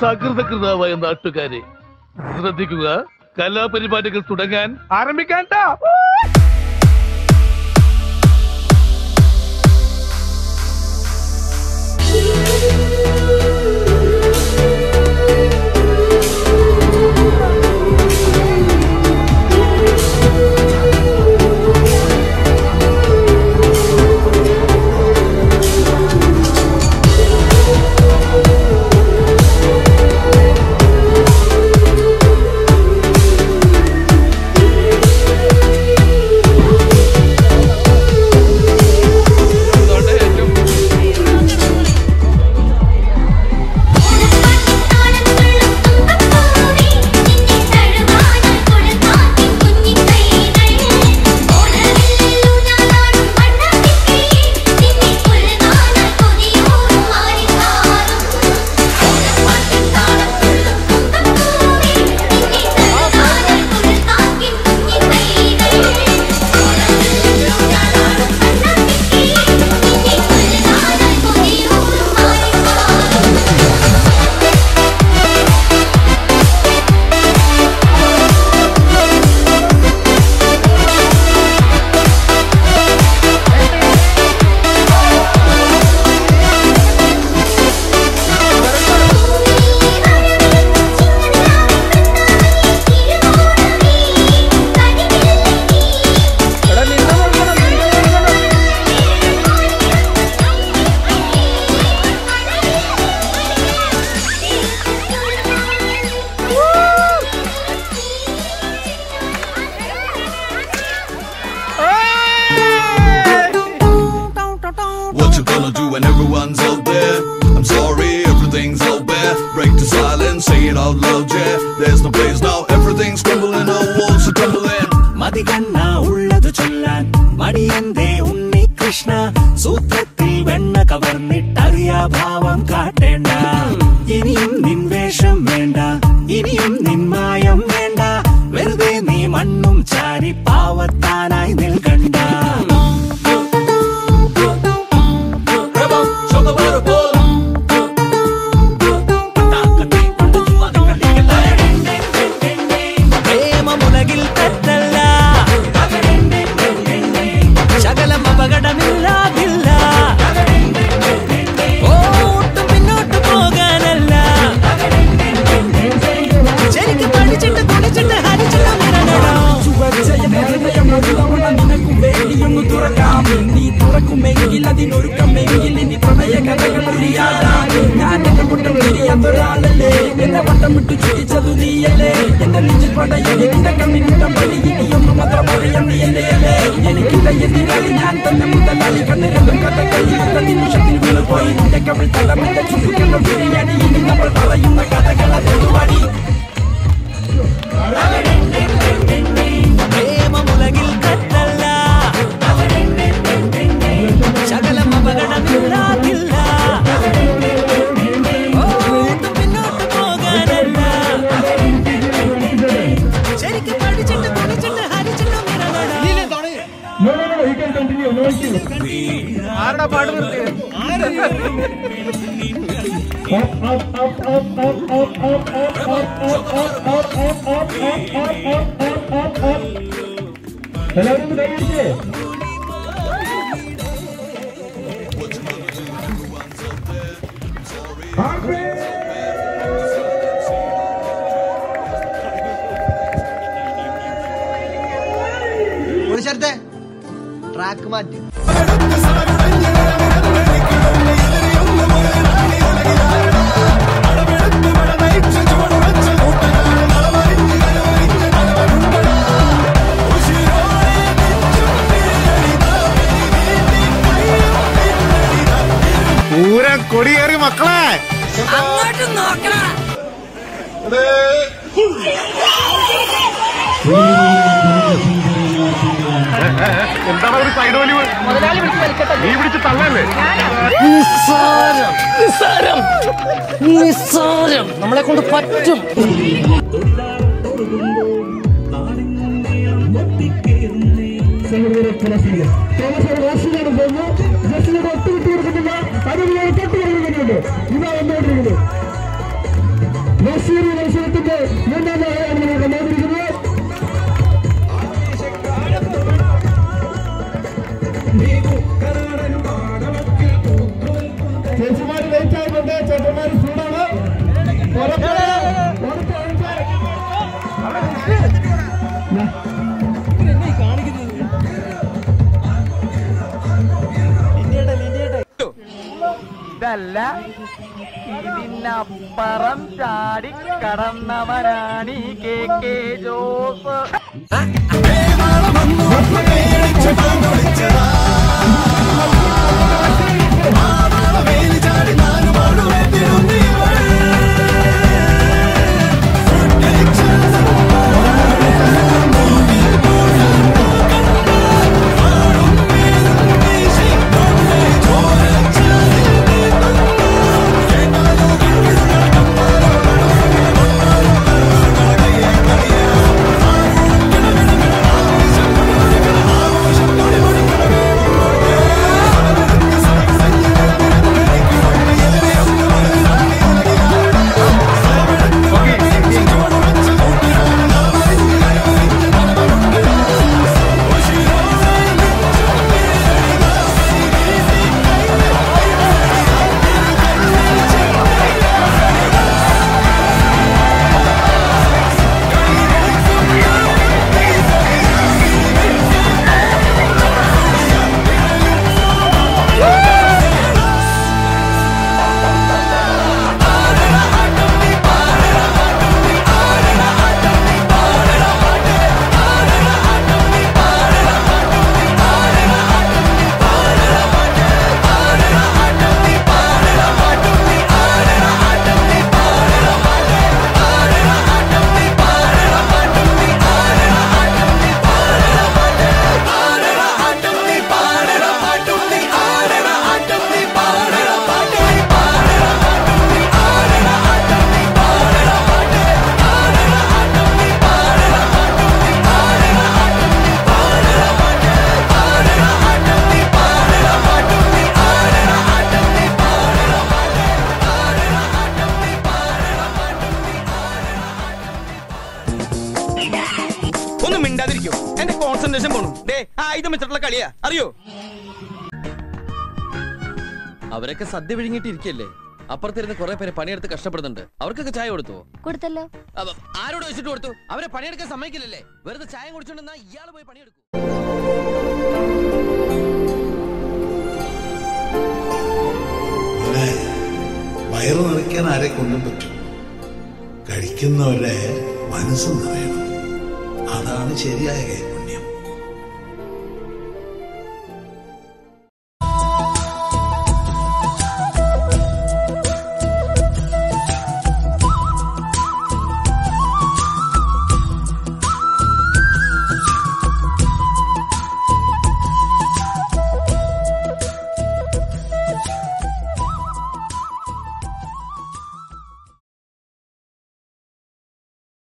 സകൃതകൃതാവായ നാട്ടുകാരെ ശ്രദ്ധിക്കുക കലാപരിപാടികൾ തുടങ്ങാൻ ആരംഭിക്കാൻ What you gonna do when everyone's out there? I'm sorry, everything's out there. Break the silence, say it out loud, yeah. There's no place now, everything's crumbling, all walls are tumbling. മതികണ്ണ ഉള്ളത് ചൊല്ലാൻ മടിയന്തേ ഉണ്ണി കൃഷ്ണ സൂത്രത്തിൽ വെണ്ണ കവർന്നിട്ടറിയാ ഭാവം കാട്ടേണ്ട ഇനിയും നിൻ വേഷം വേണ്ട ഇനിയും നിൻ മായം വേണ്ട വെറുതെ നീ മണ്ണും ചാരി പാവത്താനായി നിൽക്കണ്ട പ്രേമമുലകിൽ തെറ്റല്ല ശകലം അപകടമില്ലാതില്ല ഓട്ടും പിന്നോട്ട് പോകാനല്ല ശരിക്കും പഠിച്ചിട്ട് കുടിച്ചിട്ട് ഹരിച്ചിട്ട് മിറങ്ങണം നിനക്കും വേണ്ടിയൊന്നു തുറക്കാം നീ തുറക്കുമെങ്കിൽ അതിനൊരുക്കമെങ്കിൽ ഇനി പ്രണയ കഥകൾ ഉരിയാടാം ഞാൻ എന്റെ മുട്ടം തിരിയാത്തൊരാളല്ലേ എന്നെ വട്ടം വിട്ടു ചുറ്റിച്ചതു നീയല്ലേ എന്റെ നെഞ്ചിൽ പടയടി നിന്റെ കണ്ണിനിട്ടം പണി ഇനിയൊന്നും മാത്രം അറിയാം നീയല്ലേ അല്ലേ എനിക്കില്ല എതിരാളി ഞാൻ തന്നെ മുതലാളി കണ്ണിരണ്ടും കഥ കഴിയുന്ന നിമിഷത്തിൽ വീണുപോയി നിന്റെ കവിൾ തലം എന്റെ ചുണ്ടിക്കണ്ട ബിരിയാണി ഇനി നമ്മൾ പറയുന്ന കഥകൾ അതുവാടി പ്രേമമുലകിൽ തെറ്റല്ല ശകലം അപകടമില്ലാതില്ല ഓട്ടും പിന്നോട്ട് പോകാനല്ല ശരിക്കും പഠിച്ചിട്ട് കുടിച്ചിട്ട് ഹരിച്ചിട്ട് മിറങ്ങണം ആരുടെ പാട്ട് നിർത്തിയത് എല്ലാവരും കൈയടിച്ചേ ഒരു സ്ഥലത്തെ ട്രാക്ക് മാറ്റി പൂരം കൊടിയേറി മക്കളെ അങ്ങോട്ട് നോക്കണ എന്താണ് ഒരു സൈഡ് വലിവ് നീ പിടിച്ച് തള്ളല്ലേ നിസ്സാരം നിസ്സാരം നിസ്സാരം നമ്മളെ കൊണ്ട് പറ്റും ഇതാ വന്നോണ്ടിരിക്കുന്നത് ദേശീയ മത്സരത്തിന്റെ മൂന്നാം ഭാഗമാണ് നമ്മൾ കണ്ടുകൊണ്ടിരിക്കുന്നത് ചേച്ചിമാര് ലേറ്റ് ആയിട്ടുണ്ട് ചേട്ടന്മാര് സ്പീഡാണ് ഇതല്ല ഇതിനപ്പുറം ചാടി കടന്നവരാണി കെ കെ ജോസ് ഒന്നും മിണ്ടാതിരിക്കും എന്റെ കോൺസെൻട്രേഷൻ പോണു ഡേ ആയുധം വെച്ചിട്ടുള്ള കളിയാ അറിയോ അവരൊക്കെ സദ്യ വിഴുങ്ങിട്ടിരിക്കല്ലേ അപ്പുറത്തിരുന്ന് കുറെ പേര് പണിയെടുത്ത് കഷ്ടപ്പെടുന്നുണ്ട് അവർക്കൊക്കെ ചായ കൊടുത്തു കൊടുത്തല്ലോ ആരോട് വെച്ചിട്ട് കൊടുത്തു അവരെ പണിയെടുക്കാൻ സമ്മതിക്കില്ലല്ലേ വെറുതെ ചായ കുടിച്ചോണ്ടെന്നാ ഇയാള് പോയി പണിയെടുക്കും മോനെ, വയറ് നിറയ്ക്കാൻ ആരെ കൊണ്ടും പറ്റും കഴിക്കുന്നവരെ മനസ്സ് നിറയണം അതാണ് ശരിയായ കാര്യം